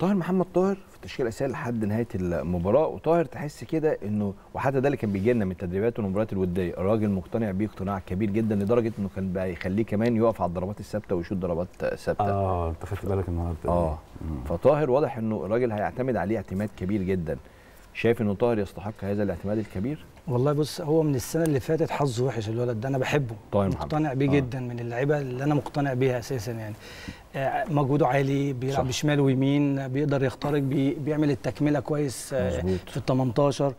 طاهر محمد طاهر في التشكيله الاساسيه لحد نهايه المباراه وطاهر تحس كده انه وحتى ده اللي كان بيجي لنا من التدريبات والمباريات الوديه الراجل مقتنع بيه اقتناع كبير جدا لدرجه انه كان بقى يخليه كمان يقف على الضربات الثابته ويشوط ضربات ثابته اه انت خدت بالك النهارده اه فطاهر واضح انه الراجل هيعتمد عليه اعتماد كبير جدا شايف انه طاهر يستحق هذا الاعتماد الكبير والله بص هو من السنه اللي فاتت حظه وحش الولد ده انا بحبه طاهر محمد. مقتنع بيه آه. جدا من اللعيبه اللي انا مقتنع بيها اساسا يعني آه، مجهوده عالي بيلعب صح. بشمال ويمين بيقدر يخترق بي بيعمل التكمله كويس آه، مظبوط. في ال 18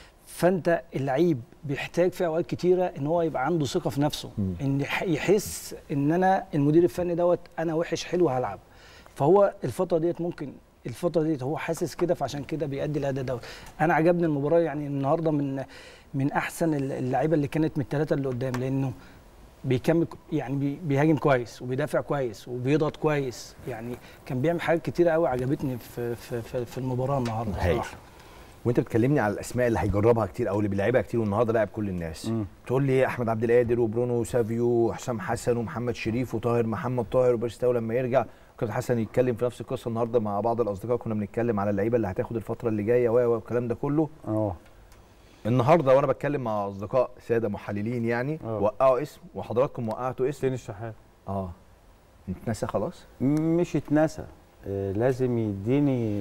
فانت اللعيب بيحتاج في اوقات كتيره ان هو يبقى عنده ثقه في نفسه مم. ان يح- يحس ان انا المدير الفني دوت انا وحش حلو هلعب فهو الفتره ديت ممكن الفتره ديت هو حاسس كده فعشان كده بيأدي الاداء دوت انا عجبني المباراه يعني النهارده من من احسن اللعيبه اللي كانت من الثلاثه اللي قدام لانه بيكمل يعني بي- بيهاجم كويس وبيدافع كويس وبيضغط كويس يعني كان بيعمل حاجات كتيره قوي عجبتني في في في, في المباراه النهارده هايل. بصراحه وانت بتكلمني على الاسماء اللي هيجربها كتير او اللي بيلعبها كتير والنهارده لاعب كل الناس مم. تقول لي احمد عبد القادر وبرونو سافيو وحسام حسن ومحمد شريف وطاهر محمد طاهر وبيرستاو لما يرجع كابتن حسن يتكلم في نفس القصه النهارده مع بعض الاصدقاء كنا بنتكلم على اللعيبه اللي هتاخد الفتره اللي جايه و و والكلام ده كله اه النهارده وانا بتكلم مع اصدقاء ساده محللين يعني آه. وقعوا اسم وحضراتكم وقعتوا اسم حسين الشحات اه اتنسى خلاص مش اتنسى آه لازم يديني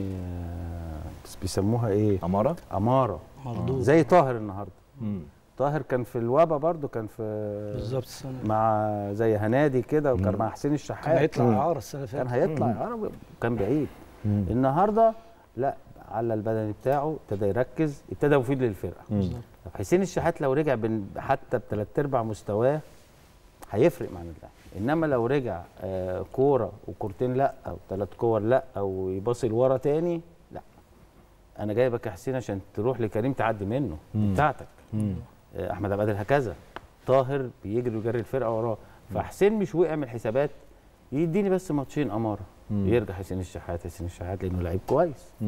آه بس بيسموها ايه اماره اماره مردود زي طاهر النهارده امم طاهر كان في الوبا برضو كان في بالظبط السنه مع زي هنادي كده وكان مم. مع حسين كان الشحات هيطلع مم. اعاره السنه اللي كان فاتت هيطلع مم. عربي كان بعيد النهارده لا على البدني بتاعه ابتدى يركز ابتدى مفيد للفرقه بالظبط. طب حسين الشحات لو رجع بن- حتى بثلاث ارباع مستواه هيفرق مع اللاعب انما لو رجع آه كوره وكورتين لا او ثلاث كور لا او يباصي لورا تاني لا انا جايبك يا حسين عشان تروح لكريم تعدي منه مم. بتاعتك امم آه، احمد عبد القادر هكذا طاهر بيجري ويجري الفرقه وراه فحسين مش وقع من الحسابات يديني بس ماتشين اماره مم. يرجع حسين الشحات حسين الشحات لانه لعيب كويس